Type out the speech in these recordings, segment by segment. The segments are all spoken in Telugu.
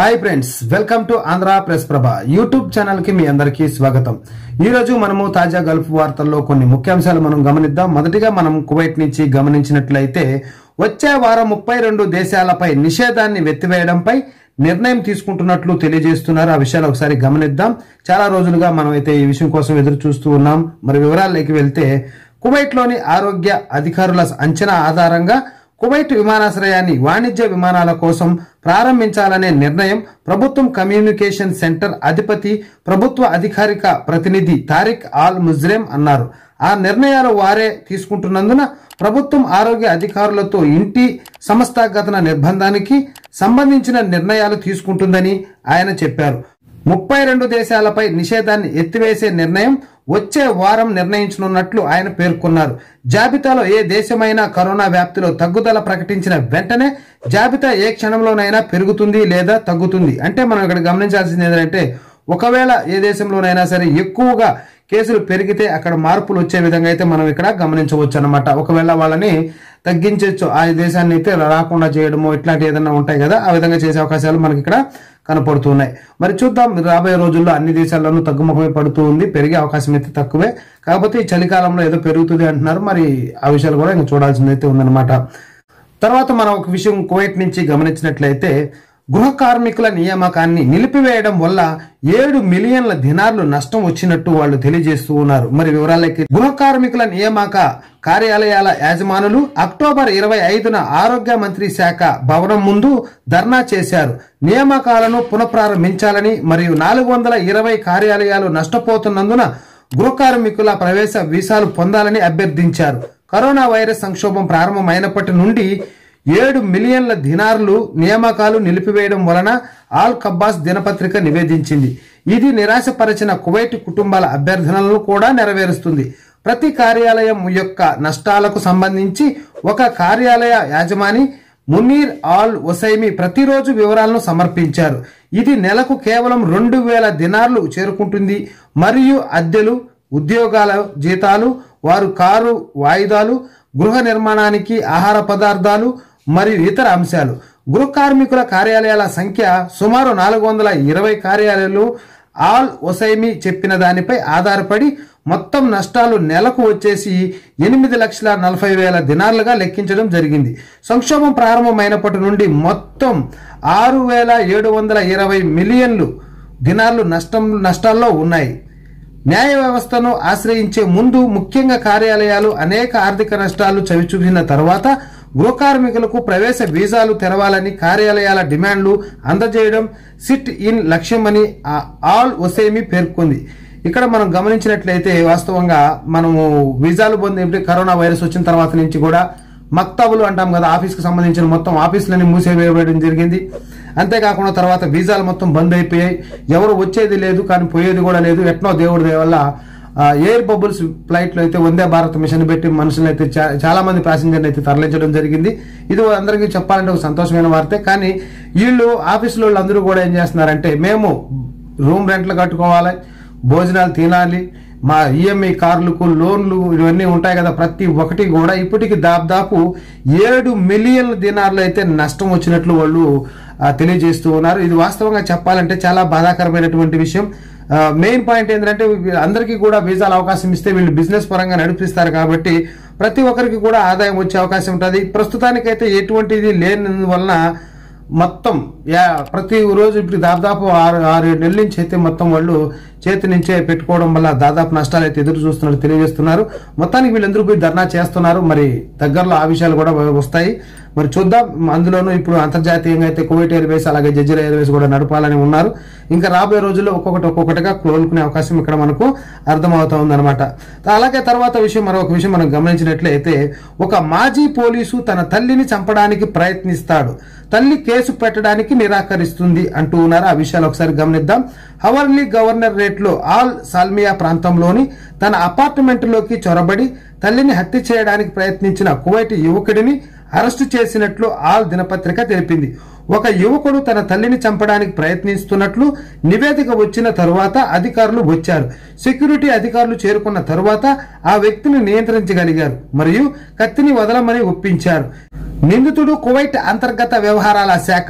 hi friends welcome to Andhra press Prabha YouTube channel కి మీ అందరికీ స్వాగతం ఈ రోజు మనము తాజా గల్ఫ్ వార్తల్లో కొన్ని ముఖ్యాంశాలు మనం గమనిద్దాం మొదటిగా మనం కువైట్ నుంచి గమనించినట్లయితే వచ్చే వారం ముప్పై రెండు దేశాలపై నిషేధాన్ని వెత్తివేయడంపై నిర్ణయం తీసుకుంటున్నట్లు తెలియజేస్తున్నారు ఆ విషయాలు ఒకసారి గమనిద్దాం చాలా రోజులుగా మనం అయితే ఈ విషయం కోసం ఎదురు చూస్తూ ఉన్నాం మరి వివరాల్లోకి వెళ్తే కువైట్లోని ఆరోగ్య అధికారుల అంచనా ఆధారంగా కువైట్ విమానాశ్రయాన్ని వాణిజ్య విమానాల కోసం ప్రారంభించాలనే నిర్ణయం ప్రభుత్వం కమ్యూనికేషన్ సెంటర్ అధిపతి ప్రభుత్వ అధికారిక ప్రతినిధి తారిక్ ఆల్ ముజ్రేం అన్నారు ఆ నిర్ణయాలు వారే తీసుకుంటున్నందున ప్రభుత్వం ఆరోగ్య అధికారులతో ఇంటి సంస్థాగత నిర్బంధానికి సంబంధించిన నిర్ణయాలు తీసుకుంటుందని ఆయన చెప్పారు ముప్పై రెండు దేశాలపై నిషేధాన్ని ఎత్తివేసే నిర్ణయం వచ్చే వారం నిర్ణయించనున్నట్లు ఆయన పేర్కొన్నారు జాబితాలో ఏ దేశమైనా కరోనా వ్యాప్తిలో తగ్గుదల ప్రకటించిన వెంటనే జాబితా ఏ క్షణంలోనైనా పెరుగుతుంది లేదా తగ్గుతుంది అంటే మనం ఇక్కడ గమనించాల్సింది ఏంటంటే ఒకవేళ ఏ దేశంలోనైనా సరే ఎక్కువగా కేసులు పెరిగితే అక్కడ మార్పులు వచ్చే విధంగా అయితే మనం ఇక్కడ గమనించవచ్చు అనమాట ఒకవేళ వాళ్ళని తగ్గించవచ్చు ఆ దేశాన్ని అయితే రాకుండా చేయడము ఇట్లాంటి ఏదైనా ఉంటాయి కదా ఆ విధంగా చేసే అవకాశాలు మనకి ఇక్కడ కనపడుతున్నాయి మరి చూద్దాం రాబోయే రోజుల్లో అన్ని దేశాల్లోనూ తగ్గుముఖమే పడుతూ ఉంది పెరిగే అవకాశం అయితే తక్కువే కాకపోతే ఈ చలికాలంలో ఏదో పెరుగుతుంది అంటున్నారు మరి ఆ విషయాలు కూడా ఇంకా చూడాల్సింది అయితే ఉందన్నమాట తర్వాత మనం ఒక విషయం కువైట్ నుంచి గమనించినట్లయితే గృహ కార్మికుల నియామకాన్ని నిలిపివేయడం వల్ల ఏడు మిలియన్ల దినార్లు నష్టం వచ్చినట్టు వాళ్ళు తెలియజేస్తూ ఉన్నారు మరి వివరాలకి గృహ కార్మికుల నియామక కార్యాలయాల యాజమానులు అక్టోబర్ ఇరవై ఐదున ఆరోగ్య మంత్రి శాఖ భవనం ముందు ధర్నా చేశారు నియామకాలను పునఃప్రారంభించాలని మరియు నాలుగు వందల ఇరవై కార్యాలయాలు నష్టపోతున్నందున గృహ కార్మికుల ప్రవేశ వీసాలు పొందాలని అభ్యర్థించారు కరోనా వైరస్ సంక్షోభం ప్రారంభమైనప్పటి నుండి ఏడు మిలియన్ల దినార్లు నియామకాలు నిలిపివేయడం వలన ఆల్ కబ్బాస్ దినపత్రిక నివేదించింది ఇది నిరాశపరిచిన కువైట్ కుటుంబాల అభ్యర్థనలను కూడా నెరవేరుస్తుంది ప్రతి కార్యాలయం యొక్క నష్టాలకు సంబంధించి ఒక కార్యాలయ యాజమాని మునీర్ ఆల్ ఒసైమి ప్రతిరోజు వివరాలను సమర్పించారు ఇది నెలకు కేవలం రెండు వేల దినార్లు చేరుకుంటుంది మరియు అద్దెలు ఉద్యోగాల జీతాలు వారు కారు వాయిదాలు గృహ నిర్మాణానికి ఆహార పదార్థాలు మరియు ఇతర అంశాలు గృహ కార్మికుల కార్యాలయాల సంఖ్య సుమారు నాలుగు వందల ఇరవై కార్యాలయాలు ఆల్ ఒసైమి చెప్పిన దానిపై ఆధారపడి మొత్తం నష్టాలు నెలకు వచ్చేసి ఎనిమిది లక్షల నలభై వేల దినార్లుగా లెక్కించడం జరిగింది సంక్షోభం ప్రారంభమైనప్పటి నుండి మొత్తం ఆరు వేల ఏడు వందల ఇరవై మిలియన్లు దినార్లు నష్టం నష్టాల్లో ఉన్నాయి న్యాయ వ్యవస్థను ఆశ్రయించే ముందు ముఖ్యంగా కార్యాలయాలు అనేక ఆర్థిక నష్టాలు చవిచూసిన తర్వాత గృహ కార్మికులకు ప్రవేశ వీసాలు తెరవాలని కార్యాలయాల డిమాండ్లు అందజేయడం సిట్ ఇన్ లక్ష్యమని ఆ- ఆల్ ఒసేమి పేర్కొంది ఇక్కడ మనం గమనించినట్లయితే వాస్తవంగా మనము వీసాలు పొంది కరోనా వైరస్ వచ్చిన తర్వాత నుంచి కూడా మక్తబులు అంటాం కదా ఆఫీస్కి సంబంధించిన మొత్తం ఆఫీసులన్నీ మూసేవేయడం జరిగింది అంతేకాకుండా తర్వాత వీసాలు మొత్తం బంద్ అయిపోయాయి ఎవరు వచ్చేది లేదు కానీ పోయేది కూడా లేదు ఎట్నో దేవుడి దయ వల్ల ఆ, ఎయిర్ బబుల్స్ ఫ్లైట్ లో అయితే వందే భారత్ మిషన్ పెట్టి మనుషులు అయితే చా- చాలా మంది ప్యాసింజర్లు అయితే తరలించడం జరిగింది ఇది అందరికీ చెప్పాలంటే ఒక సంతోషమైన వార్తే కానీ వీళ్ళు ఆఫీసులో అందరూ కూడా ఏం చేస్తున్నారంటే మేము రూమ్ రెంట్లు కట్టుకోవాలి భోజనాలు తినాలి మా ఈఎంఐ కార్లకు లోన్లు ఇవన్నీ ఉంటాయి కదా ప్రతి ఒక్కటి కూడా ఇప్పటికి దాదాపు ఏడు మిలియన్ల దినార్లు అయితే నష్టం వచ్చినట్లు వాళ్ళు ఆ, తెలియజేస్తూ ఉన్నారు ఇది వాస్తవంగా చెప్పాలంటే చాలా బాధాకరమైనటువంటి విషయం మెయిన్ పాయింట్ ఏంటంటే అందరికీ కూడా వీసాల అవకాశం ఇస్తే వీళ్ళు బిజినెస్ పరంగా నడిపిస్తారు కాబట్టి ప్రతి ఒక్కరికి కూడా ఆదాయం వచ్చే అవకాశం ఉంటుంది ప్రస్తుతానికైతే ఎటువంటిది లేని వలన మొత్తం యా ప్రతి రోజు ఇప్పుడు దాదాపు ఆరు ఆరు ఏడు నెలల నుంచి అయితే మొత్తం వాళ్ళు చేతి నుంచే పెట్టుకోవడం వల్ల దాదాపు నష్టాలు అయితే ఎదురు చూస్తున్నారు తెలియజేస్తున్నారు మొత్తానికి వీళ్ళందరూ పోయి ధర్నా చేస్తున్నారు మరి దగ్గరలో ఆ విషయాలు కూడా వస్తాయి మరి చూద్దాం అందులోనూ ఇప్పుడు అంతర్జాతీయంగా అయితే కువైట్ ఎయిర్వేస్ అలాగే జజ్జిరా ఎయిర్వేస్ కూడా నడపాలని ఉన్నారు ఇంకా రాబోయే రోజుల్లో ఒక్కొక్కటి ఒక్కొక్కటిగా కోలుకునే అవకాశం ఇక్కడ మనకు అర్థమవుతా ఉందన్నమాట అలాగే తర్వాత విషయం మరొక విషయం మనం గమనించినట్లయితే ఒక మాజీ పోలీసు తన తల్లిని చంపడానికి ప్రయత్నిస్తాడు తల్లి కేసు పెట్టడానికి నిరాకరిస్తుంది అంటూ ఉన్నారు ఆ విషయాలు ఒకసారి గమనిద్దాం హవర్లీ గవర్నర్ రేట్లో ఆల్ సాల్మియా ప్రాంతంలోని తన అపార్ట్మెంట్లోకి చొరబడి తల్లిని హత్య చేయడానికి ప్రయత్నించిన కువైట్ యువకుడిని అరెస్టు చేసినట్లు ఆల్ దినపత్రిక తెలిపింది ఒక యువకుడు తన తల్లిని చంపడానికి ప్రయత్నిస్తున్నట్లు నివేదిక వచ్చిన తరువాత అధికారులు వచ్చారు సెక్యూరిటీ అధికారులు చేరుకున్న తరువాత ఆ వ్యక్తిని నియంత్రించగలిగారు మరియు కత్తిని వదలమని ఒప్పించారు నిందితుడు కువైట్ అంతర్గత వ్యవహారాల శాఖ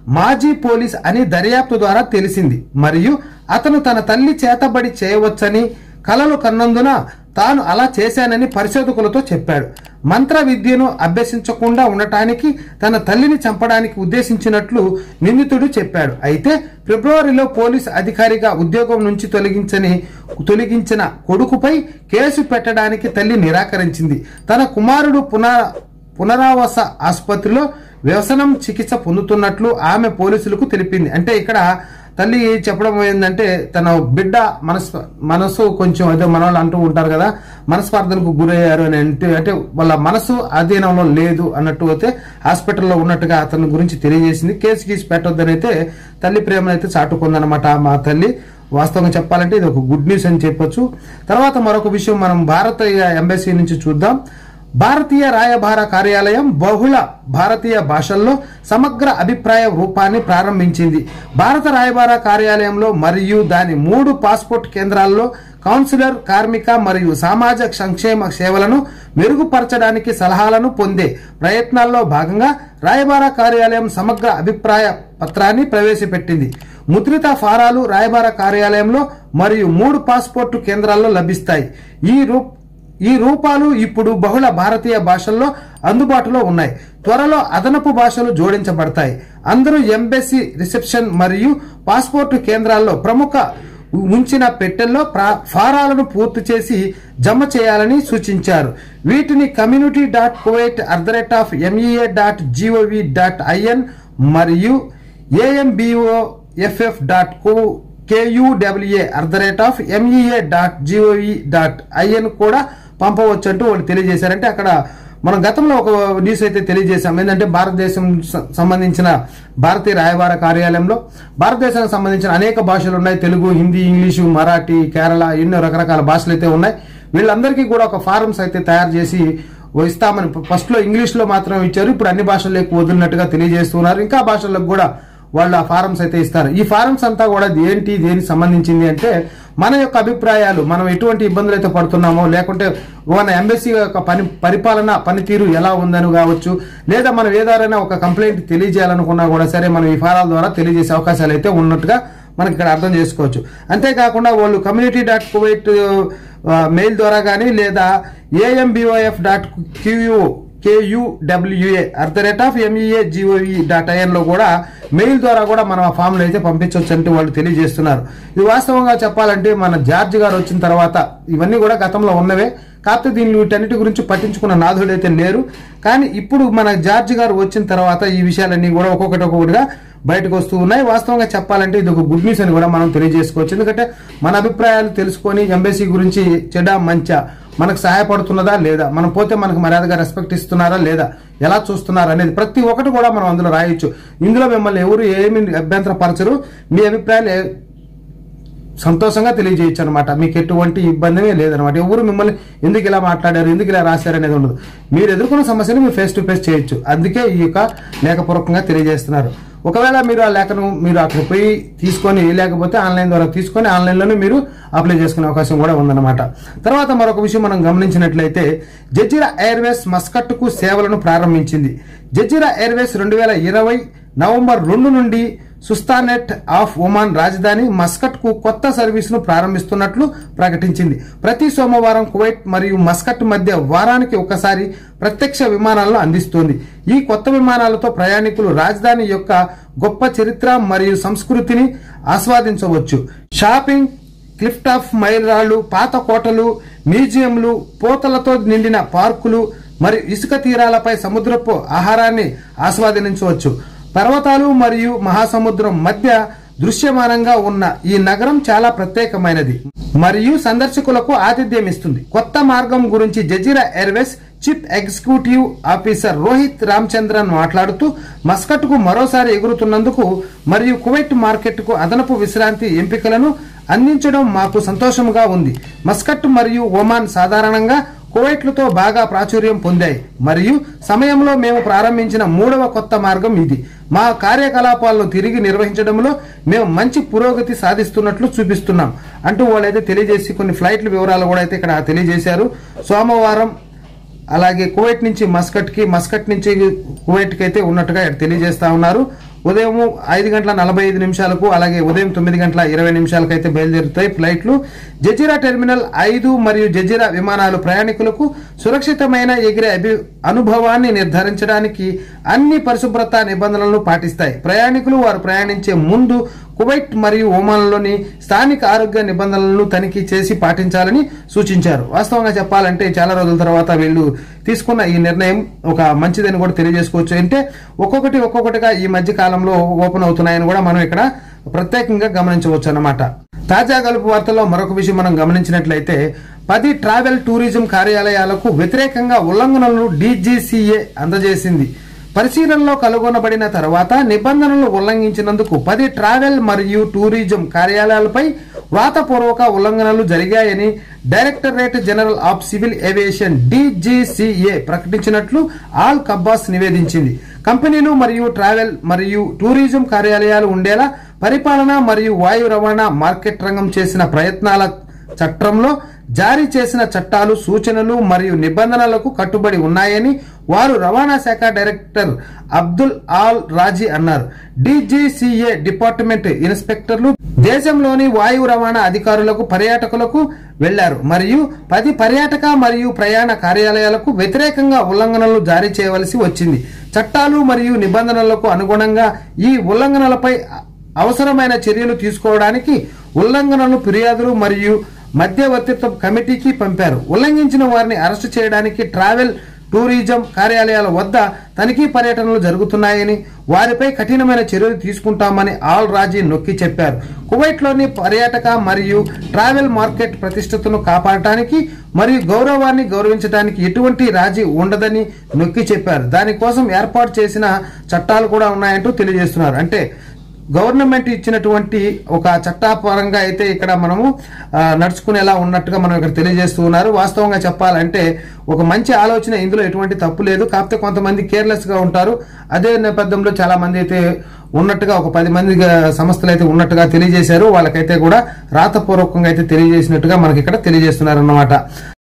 మాజీ పోలీస్ అని దర్యాప్తు ద్వారా తెలిసింది మరియు అతను తన తల్లి చేతబడి చేయవచ్చని కలలు కన్నందున తాను అలా చేశానని పరిశోధకులతో చెప్పాడు మంత్ర విద్యను అభ్యసించకుండా ఉండటానికి తన తల్లిని చంపడానికి ఉద్దేశించినట్లు నిందితుడు చెప్పాడు అయితే ఫిబ్రవరిలో పోలీస్ అధికారిగా ఉద్యోగం నుంచి తొలగించని తొలగించిన కొడుకుపై కేసు పెట్టడానికి తల్లి నిరాకరించింది తన కుమారుడు పునః పునరావాస ఆసుపత్రిలో వ్యసనం చికిత్స పొందుతున్నట్లు ఆమె పోలీసులకు తెలిపింది అంటే ఇక్కడ తల్లి చెప్పడం ఏంటంటే తన బిడ్డ మనసు మనసు కొంచెం అదే మన వాళ్ళు అంటూ ఉంటారు కదా మనస్పార్థనకు గురయ్యారు అని అంటే అంటే వాళ్ళ మనసు అధీనంలో లేదు అన్నట్టు అయితే హాస్పిటల్లో ఉన్నట్టుగా అతని గురించి తెలియజేసింది కేసు గీసి పెట్టొద్దని అయితే తల్లి ప్రేమను అయితే చాటుకుందనమాట మా తల్లి వాస్తవంగా చెప్పాలంటే ఇది ఒక గుడ్ న్యూస్ అని చెప్పొచ్చు తర్వాత మరొక విషయం మనం భారతీయ ఎంబసీ నుంచి చూద్దాం భారతీయ రాయబార కార్యాలయం బహుళ భారతీయ భాషల్లో సమగ్ర అభిప్రాయ రూపాన్ని ప్రారంభించింది భారత రాయబార కార్యాలయంలో మరియు దాని మూడు పాస్పోర్ట్ కేంద్రాల్లో కౌన్సిలర్ కార్మిక మరియు సామాజిక సంక్షేమ సేవలను మెరుగుపరచడానికి సలహాలను పొందే ప్రయత్నాల్లో భాగంగా రాయబార కార్యాలయం సమగ్ర అభిప్రాయ పత్రాన్ని ప్రవేశపెట్టింది ముద్రిత ఫారాలు రాయబార కార్యాలయంలో మరియు మూడు పాస్పోర్టు కేంద్రాల్లో లభిస్తాయి ఈ రూప్ ఈ రూపాలు ఇప్పుడు బహుళ భారతీయ భాషల్లో అందుబాటులో ఉన్నాయి త్వరలో అదనపు భాషలు జోడించబడతాయి అందరూ ఎంబెసీ రిసెప్షన్ మరియు పాస్పోర్టు కేంద్రాల్లో ప్రముఖ ఉంచిన పెట్టెల్లో ప్రా- ఫారాలను పూర్తి చేసి జమ చేయాలని సూచించారు వీటిని community dot Kuwait at the rate of MEA dot GOV dot IN మరియు AMBO FF dot KUWA at the rate of MEA dot GOV dot IN కూడా పంపవచ్చు అంటూ వాళ్ళు తెలియజేశారంటే అక్కడ మనం గతంలో ఒక న్యూస్ అయితే తెలియజేశాం ఏంటంటే భారతదేశం స- సంబంధించిన భారతీయ రాయబార కార్యాలయంలో భారతదేశానికి సంబంధించిన అనేక భాషలు ఉన్నాయి తెలుగు హిందీ ఇంగ్లీషు మరాఠీ కేరళ ఎన్నో రకరకాల భాషలు అయితే ఉన్నాయి వీళ్ళందరికీ కూడా ఒక ఫారమ్స్ అయితే తయారు చేసి ఇస్తామని ఫస్ట్ లో ఇంగ్లీష్ లో మాత్రం ఇచ్చారు ఇప్పుడు అన్ని భాషల్లోకి వదిలినట్టుగా తెలియజేస్తున్నారు ఇంకా భాషలకు కూడా వాళ్ళు ఆ ఫారమ్స్ అయితే ఇస్తారు ఈ ఫారమ్స్ అంతా కూడా ఏంటి దేనికి సంబంధించింది అంటే మన యొక్క అభిప్రాయాలు మనం ఎటువంటి ఇబ్బందులు అయితే పడుతున్నామో లేకుంటే మన ఎంబసీ యొక్క పని పరిపాలన పనితీరు ఎలా ఉందని కావచ్చు లేదా మనం ఏదారైనా ఒక కంప్లైంట్ తెలియజేయాలనుకున్నా కూడా సరే మనం ఈ ఫారాల ద్వారా తెలియజేసే అవకాశాలు అయితే ఉన్నట్టుగా మనకి ఇక్కడ అర్థం చేసుకోవచ్చు అంతేకాకుండా వాళ్ళు కమ్యూనిటీ డాట్ కువైట్ మెయిల్ ద్వారా కానీ లేదా AMBOF dot QU KUWA at the rate of MEA GOE dot ఐఎన్లో కూడా మెయిల్ ద్వారా కూడా మనం ఆ ఫామ్లు అయితే పంపించవచ్చు అంటే వాళ్ళు తెలియజేస్తున్నారు ఇది వాస్తవంగా చెప్పాలంటే మన జార్జ్ గారు వచ్చిన తర్వాత ఇవన్నీ కూడా గతంలో ఉన్నవే కాకపోతే దీన్ని వీటన్నిటి గురించి పట్టించుకున్న నాథుడు అయితే లేరు కానీ ఇప్పుడు మన జార్జ్ గారు వచ్చిన తర్వాత ఈ విషయాలన్నీ కూడా ఒక్కొక్కటి ఒక్కొక్కటిగా బయటకు వస్తూ ఉన్నాయి వాస్తవంగా చెప్పాలంటే ఇది ఒక గుడ్ న్యూస్ అని కూడా మనం తెలియజేసుకోవచ్చు ఎందుకంటే మన అభిప్రాయాలు తెలుసుకొని ఎంబసీ గురించి చెడ మంచా మనకు సహాయపడుతున్నదా లేదా మనం పోతే మనకు మర్యాదగా రెస్పెక్ట్ ఇస్తున్నారా లేదా ఎలా చూస్తున్నారు అనేది ప్రతి ఒక్కటి కూడా మనం అందులో రాయొచ్చు ఇందులో మిమ్మల్ని ఎవరు ఏమి అభ్యంతరపరచరు మీ అభిప్రాయాలు ఏ- సంతోషంగా తెలియజేయచ్చు అనమాట మీకు ఎటువంటి ఇబ్బంది లేదనమాట ఎవరు మిమ్మల్ని ఎందుకు ఇలా మాట్లాడారు ఎందుకు ఇలా రాశారు అనేది ఉండదు మీరు ఎదుర్కొన్న సమస్యను మీరు ఫేస్ టు ఫేస్ చేయొచ్చు అందుకే ఈ యొక్క లేఖపూర్వకంగా తెలియజేస్తున్నారు ఒకవేళ మీరు ఆ లేఖను మీరు అక్కడ పోయి తీసుకొని లేకపోతే ఆన్లైన్ ద్వారా తీసుకొని ఆన్లైన్లోనే మీరు అప్లై చేసుకునే అవకాశం కూడా ఉందన్నమాట తర్వాత మరొక విషయం మనం గమనించినట్లయితే జజీరా ఎయిర్వేస్ మస్కట్కు సేవలను ప్రారంభించింది జజీరా ఎయిర్వేస్ రెండు వేల ఇరవై నవంబర్ రెండు నుండి సుస్తానెట్ ఆఫ్ ఒమాన్ రాజధాని మస్కట్ కు కొత్త సర్వీసును ప్రారంభిస్తున్నట్లు ప్రకటించింది ప్రతి సోమవారం కువైట్ మరియు మస్కట్ మధ్య వారానికి ఒకసారి ప్రత్యక్ష విమానాలను అందిస్తోంది ఈ కొత్త విమానాలతో ప్రయాణికులు రాజధాని యొక్క గొప్ప చరిత్ర మరియు సంస్కృతిని ఆస్వాదించవచ్చు షాపింగ్ క్లిఫ్ట్ ఆఫ్ మైరాళ్లు పాత కోటలు మ్యూజియంలు పూతలతో నిండిన పార్కులు మరియు ఇసుక తీరాలపై సముద్రపు ఆహారాన్ని ఆస్వాదించవచ్చు పర్వతాలు మరియు మహాసముద్రం మధ్య దృశ్యమానంగా ఉన్న ఈ నగరం చాలా ప్రత్యేకమైనది మరియు సందర్శకులకు ఆతిథ్యం ఇస్తుంది కొత్త మార్గం గురించి Jazeera Airways chief executive officer Rohit Ramachandran మాట్లాడుతూ మస్కట్ కు మరోసారి ఎగురుతున్నందుకు మరియు కువైట్ మార్కెట్ కు అదనపు విశ్రాంతి ఎంపికలను అందించడం మాకు సంతోషంగా ఉంది మస్కట్ మరియు ఒమాన్ సాధారణంగా కువైట్లతో బాగా ప్రాచుర్యం పొందాయి మరియు సమయంలో మేము ప్రారంభించిన మూడవ కొత్త మార్గం ఇది మా కార్యకలాపాలను తిరిగి నిర్వహించడంలో మేము మంచి పురోగతి సాధిస్తున్నట్లు చూపిస్తున్నాం అంటూ వాళ్ళైతే తెలియజేసి కొన్ని ఫ్లైట్ల వివరాలు కూడా అయితే ఇక్కడ తెలియజేశారు సోమవారం అలాగే కువైట్ నుంచి మస్కట్ కి మస్కట్ నుంచి కువైట్ కి అయితే ఉన్నట్టుగా ఇక్కడ తెలియజేస్తా ఉన్నారు ఉదయం ఐదు గంటల నలభై ఐదు నిమిషాలకు అలాగే ఉదయం తొమ్మిది గంటల ఇరవై నిమిషాలకు అయితే బయలుదేరుతాయి ఫ్లైట్లు జజీరా టెర్మినల్ ఐదు మరియు జజీరా విమానాలు ప్రయాణికులకు సురక్షితమైన ఎగిరే అభి అనుభవాన్ని నిర్ధారించడానికి అన్ని పరిశుభ్రత నిబంధనలను పాటిస్తాయి ప్రయాణికులు వారు ప్రయాణించే ముందు కువైట్ మరియు ఒమాన్లోని స్థానిక ఆరోగ్య నిబంధనలను తనిఖీ చేసి పాటించాలని సూచించారు వాస్తవంగా చెప్పాలంటే చాలా రోజుల తర్వాత వీళ్ళు తీసుకున్న ఈ నిర్ణయం ఒక మంచిదని కూడా తెలియజేసుకోవచ్చు అంటే ఒక్కొక్కటి ఒక్కొక్కటిగా ఈ మధ్య కాలంలో ఓపెన్ అవుతున్నాయని కూడా మనం ఇక్కడ ప్రత్యేకంగా గమనించవచ్చు అన్నమాట తాజా గలుపు వార్తల్లో మరొక విషయం మనం గమనించినట్లయితే పది ట్రావెల్ టూరిజం కార్యాలయాలకు వ్యతిరేకంగా ఉల్లంఘనలను డీజీసీఏ అందజేసింది పరిశీలనలో కనుగొనబడిన తర్వాత నిబంధనలు ఉల్లంఘించినందుకు పది ట్రావెల్ మరియు టూరిజం కార్యాలయాలపై వ్రాతపూర్వక ఉల్లంఘనలు జరిగాయని directorate general of civil aviation DGCA ప్రకటించినట్లు ఆల్ కబ్బాస్ నివేదించింది కంపెనీలు మరియు ట్రావెల్ మరియు టూరిజం కార్యాలయాలు ఉండేలా పరిపాలన మరియు వాయు రవాణా మార్కెట్ రంగం చేసిన ప్రయత్నాల చట్టంలో జారీ చేసిన చట్టాలు సూచనలు మరియు నిబంధనలకు కట్టుబడి ఉన్నాయని వారు రవాణా శాఖ డైరెక్టర్ అబ్దుల్ ఆల్ రాజీ అన్నారు డీజీసీఏ డిపార్ట్మెంట్ ఇన్స్పెక్టర్లు దేశంలోని వాయు రవాణా అధికారులకు పర్యాటకులకు వెళ్లారు మరియు పది పర్యాటక మరియు ప్రయాణ కార్యాలయాలకు వ్యతిరేకంగా ఉల్లంఘనలు జారీ చేయవలసి వచ్చింది చట్టాలు మరియు నిబంధనలకు అనుగుణంగా ఈ ఉల్లంఘనలపై అవసరమైన చర్యలు తీసుకోవడానికి ఉల్లంఘనలు ఫిర్యాదులు మరియు మధ్యవర్తిత్వ కమిటీకి పంపారు ఉల్లంఘించిన వారిని అరెస్టు చేయడానికి ట్రావెల్ టూరిజం కార్యాలయాల వద్ద తనిఖీ పర్యటనలు జరుగుతున్నాయని వారిపై కఠినమైన చర్యలు తీసుకుంటామని ఆల్ రాజీ నొక్కి చెప్పారు కువైట్లోని పర్యాటక మరియు ట్రావెల్ మార్కెట్ ప్రతిష్టతను కాపాడటానికి మరియు గౌరవాన్ని గౌరవించడానికి ఎటువంటి రాజీ ఉండదని నొక్కి చెప్పారు దానికోసం ఏర్పాటు చేసిన చట్టాలు కూడా ఉన్నాయంటూ తెలియజేస్తున్నారు అంటే గవర్నమెంట్ ఇచ్చినటువంటి ఒక చట్టపరంగా అయితే ఇక్కడ మనము ఆ, నడుచుకునేలా ఉన్నట్టుగా మనం ఇక్కడ తెలియజేస్తూ ఉన్నారు వాస్తవంగా చెప్పాలంటే ఒక మంచి ఆలోచన ఇందులో ఎటువంటి తప్పు లేదు కాకపోతే కొంతమంది కేర్లెస్ గా ఉంటారు అదే నేపథ్యంలో చాలా మంది అయితే ఉన్నట్టుగా ఒక పది మంది గా- సంస్థలు అయితే ఉన్నట్టుగా తెలియజేశారు వాళ్ళకైతే కూడా రాతపూర్వకంగా అయితే తెలియజేసినట్టుగా మనకి ఇక్కడ తెలియజేస్తున్నారు అన్నమాట